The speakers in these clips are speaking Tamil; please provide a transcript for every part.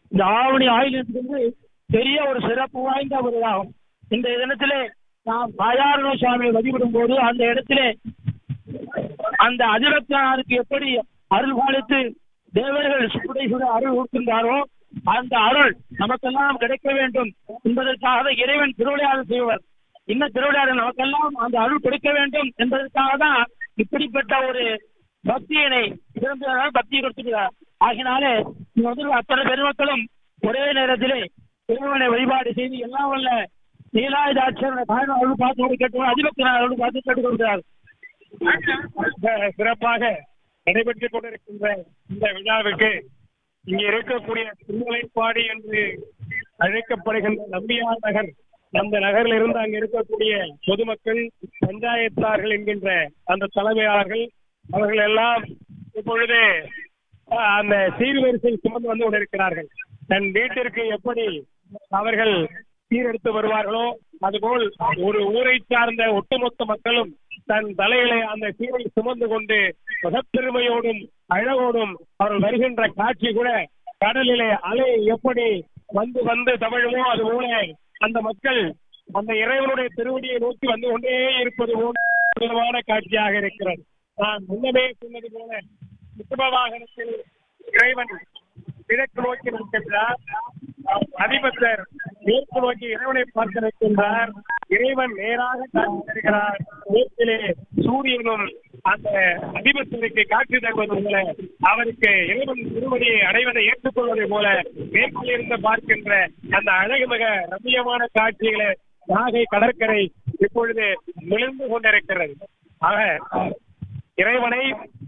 இந்த ஆவணி ஆயுதத்துக்கு வந்து பெரிய ஒரு சிறப்பு வாய்ந்த ஒரு இதாகும் இந்த தினத்திலே நாம் தாயாரண சுவாமியை வழிபடும் போது அந்த இடத்திலே அந்த அதிரத்தாருக்கு எப்படி அருள் பாலித்து தேவர்கள் சுக்குடை சுட அருள் கொடுக்கின்றாரோ அந்த அருள் நமக்கெல்லாம் கிடைக்க வேண்டும் என்பதற்காக இறைவன் திருவிளையாடல் செய்வர் இன்னும் திருவிளையாடல் நமக்கெல்லாம் அந்த அருள் கொடுக்க வேண்டும் என்பதற்காக தான் இப்படிப்பட்ட ஒரு பக்தியினை சிறந்ததாக பக்தியை கொடுத்துக்கிறார் ஆகினாலே இங்க வந்து அத்தனை பெருமக்களும் ஒரே நேரத்திலே இறைவனை வழிபாடு செய்து எல்லாம் வல்ல நீலாயுதாட்சரனை தாழ்வு அருள் பார்த்து கேட்டு அதிபக்தனார் அருள் பார்த்து கேட்டுக்கொள்கிறார் மிக சிறப்பாக நடைபெற்றுக் கொண்டிருக்கின்ற இந்த விழாவுக்கு இங்கே இருக்கக்கூடிய திருமலைப்பாடி என்று அழைக்கப்படுகின்ற நம்பியார் நகர் அந்த நகரில் இருந்து அங்க இருக்கக்கூடிய பொதுமக்கள் பஞ்சாயத்தார்கள் என்கின்ற அந்த தலைமையாளர்கள் அவர்கள் எல்லாம் இப்பொழுது அஹ், அந்த சீர்வரிசை சுமந்து வந்து கொண்டிருக்கிறார்கள் தன் வீட்டிற்கு எப்படி அவர்கள் சீரெடுத்து வருவார்களோ அதுபோல் ஒரு ஊரை சார்ந்த ஒட்டுமொத்த மக்களும் தன் தலையிலே அந்த சீரை சுமந்து கொண்டு மகப்பெருமையோடும் அழகோடும் அவர்கள் வருகின்ற காட்சி கூட கடலிலே அலை எப்படி வந்து வந்து தமிழுமோ அது போல அந்த மக்கள் அந்த இறைவனுடைய திருவடியை நோக்கி வந்து கொண்டே இருப்பது போல அற்புதமான காட்சியாக இருக்கிறது நான் முன்னமே சொன்னது போல ரிஷப வாகனத்தில் இறைவன் கிழக்கு நோக்கி நிற்கின்றார் அதிபத்தர் மேற்கு நோக்கி இறைவனை பார்க்க நிற்கின்றார் இறைவன் நேராக காட்சி தருகிறார் மேற்கிலே சூரியனும் அந்த அதிபத்தருக்கு காட்சி தருவது போல அவருக்கு இறைவன் திருவடியை அடைவதை ஏற்றுக்கொள்வதை போல மேற்கில் இருந்து பார்க்கின்ற அந்த அழகுமிக ரம்மியமான காட்சிகளை நாகை கடற்கரை இப்பொழுது விழுந்து கொண்டிருக்கிறது ஆக இறைவனை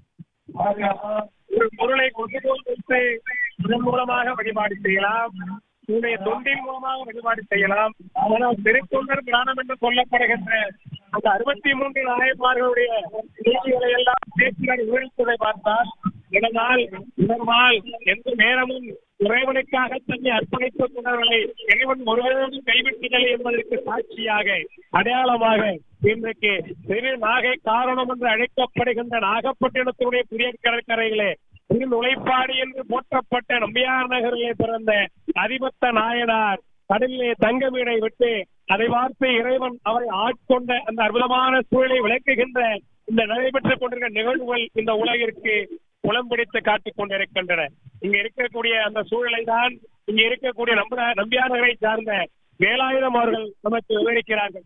ஒரு பொருளை கொண்டு போய் வைத்து இதன் மூலமாக வழிபாடு செய்யலாம் உன்னுடைய தொண்டின் மூலமாக வழிபாடு செய்யலாம் ஆனால் திருத்தொண்டர் பிராணம் என்று சொல்லப்படுகின்ற அந்த அறுபத்தி மூன்று நாயன்மார்களுடைய செய்திகளை எல்லாம் பேச்சுகள் விவரித்ததை பார்த்தால் இதனால் இதனால் எந்த நேரமும் இறைவனுக்காக தன்னை அர்ப்பணித்துக் கொண்டவர்களை இறைவன் ஒருவரும் கைவிட்டதில்லை என்பதற்கு சாட்சியாக அடையாளமாக இன்றைக்கு திரு நாகை காரணம் என்று அழைக்கப்படுகின்ற நாகப்பட்டினத்துடைய புதிய கடற்கரைகளே திரு நுழைப்பாடி என்று போற்றப்பட்ட நம்பியார் நகரிலே பிறந்த அதிபத்த நாயனார் கடலிலே தங்க வீடை விட்டு அதை பார்த்து இறைவன் அவரை ஆட்கொண்ட அந்த அற்புதமான சூழலை விளக்குகின்ற இந்த நடைபெற்றுக் கொண்டிருக்கிற நிகழ்வுகள் இந்த உலகிற்கு புலம் பிடித்து காட்டிக் கொண்டிருக்கின்றன இங்க இருக்கக்கூடிய அந்த சூழலை தான் இங்க இருக்கக்கூடிய நம்ப நம்பியார் நகரை சார்ந்த வேலாயுதம் அவர்கள் நமக்கு விவரிக்கிறார்கள்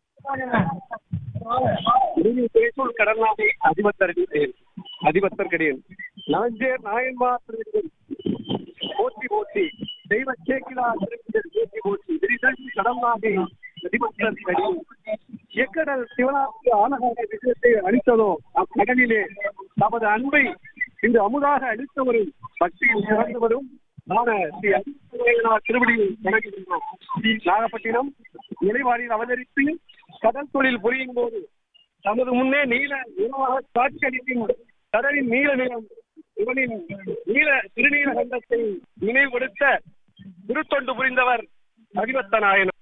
பேசூர் கடனாமை அதிபத்தர்கள் அதிபத்தர்களின் நாஞ்சேர் நாயன்மார் திருவிகள் போற்றி போற்றி தெய்வ சேக்கிலா திருவிகள் போற்றி போற்றி விரிதன் கடனாமை அதிபத்தர்களின் எக்கடல் சிவனாக்கு ஆனகார விஷயத்தை அளித்ததோ அக்கடலிலே தமது அன்பை இன்று அமுதாக அளித்தவரும் பக்தியில் சிறந்தவரும் ஆன ஸ்ரீ அன்புநாயனார் திருவடியில் வணங்குகின்றோம் நாகப்பட்டினம் நிலைவாரியில் அவதரித்து கடல் தொழில் புரியும் போது தமது முன்னே நீல உணவாக காட்சியளிக்கும் கடலின் நீல நிலம் இவனின் நீல திருநீல கண்டத்தை நினைவுபடுத்த திருத்தொண்டு புரிந்தவர் அதிபத்த நாயனார்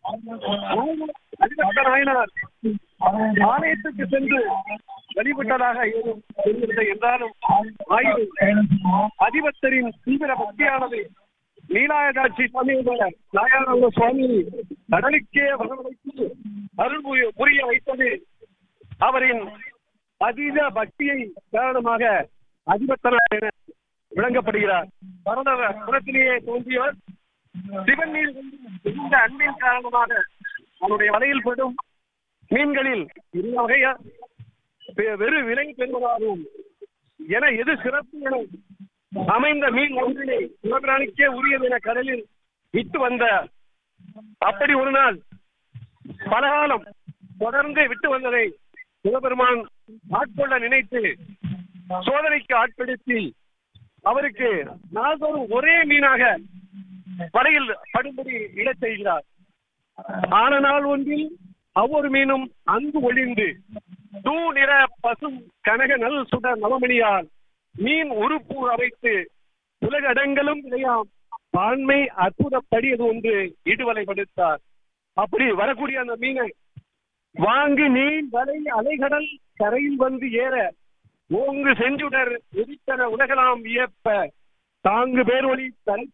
அதிபத்த நாயனார் ஆலயத்துக்கு சென்று வழிபட்டதாக ஏதும் தெரியவில்லை என்றாலும் ஆயினும் அதிபத்தரின் தீவிர பக்தியானது நீலாயதாட்சி சுவாமியுடைய நாயானந்த சுவாமி கடலுக்கே வரவழைத்து அருள் புரிய- புரிய வைத்தது அவரின் அதீத பக்தியை காரணமாக அதிபத்தனார் என விளங்கப்படுகிறார் பரத புறத்திலேயே தோன்றியவர் சிவன் மீது இந்த அன்பின் காரணமாக அவருடைய வலையில் படும் மீன்களில் இந்த வகையா வெ- வெறு விலை பெறுவதாகவும் என எது சிறப்பு என அமைந்த மீன் ஒன்றினை சிவபிராணிக்கே உரியது என கடலில் விட்டு வந்த அப்படி ஒரு நாள் பலகாலம் தொடர்ந்து விட்டு வந்ததை சிவபெருமான் ஆட்கொள்ள நினைத்து சோதனைக்கு ஆட்படுத்தி அவருக்கு நாள்தோறும் ஒரே மீனாக வலையில் படும்படி இடச் செய்கிறார் ஆன நாள் ஒன்றில் ஒவ்வொரு மீனும் அங்கு ஒளிந்து தூ நிற பசும் கனக நல் சுட நவமணியால் மீன் உறுப்பு அமைத்து உலகடங்களும் இணையாம் பான்மை அற்புதப்படியது ஒன்று இடுவலை படுத்தார் அப்படி வரக்கூடிய அந்த மீனை வாங்கி நீர் வலை அலைகடல் கரையில் வந்து ஏற ஓங்கு செஞ்சுடர் உதித்தன உலகலாம் வியப்ப தாங்கு பேரொளி தலை